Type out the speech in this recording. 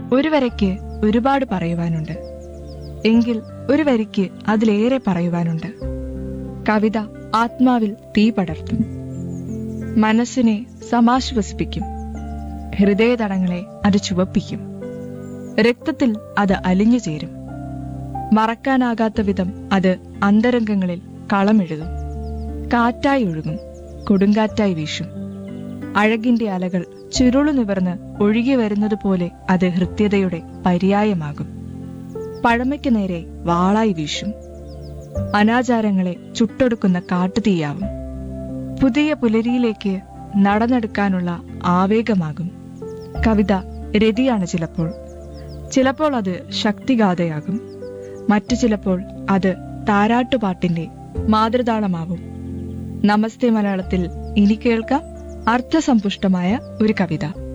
ഒരു വരയ്ക്ക് ഒരുപാട് പറയുവാനുണ്ട് എങ്കിൽ ഒരു വരിക്ക് അതിലേറെ പറയുവാനുണ്ട് കവിത ആത്മാവിൽ തീ പടർത്തും മനസ്സിനെ സമാശ്വസിപ്പിക്കും ഹൃദയതടങ്ങളെ അത് ചുവപ്പിക്കും രക്തത്തിൽ അത് അലിഞ്ഞു ചേരും മറക്കാനാകാത്ത വിധം അത് അന്തരംഗങ്ങളിൽ കളമെഴുതും കാറ്റായി ഒഴുകും കൊടുങ്കാറ്റായി വീശും അഴകിന്റെ അലകൾ ചുരുളു നിവർന്ന് ഒഴുകി വരുന്നത് പോലെ അത് ഹൃദ്യതയുടെ പര്യായമാകും പഴമയ്ക്ക് നേരെ വാളായി വീശും അനാചാരങ്ങളെ ചുട്ടൊടുക്കുന്ന കാട്ടുതീയാവും പുതിയ പുലരിയിലേക്ക് നടന്നെടുക്കാനുള്ള ആവേഗമാകും കവിത രതിയാണ് ചിലപ്പോൾ ചിലപ്പോൾ അത് ശക്തിഗാഥയാകും മറ്റു ചിലപ്പോൾ അത് താരാട്ടുപാട്ടിന്റെ മാതൃതാളമാവും നമസ്തേ മലയാളത്തിൽ ഇനി കേൾക്കാം അർത്ഥസമ്പുഷ്ടമായ ഒരു കവിത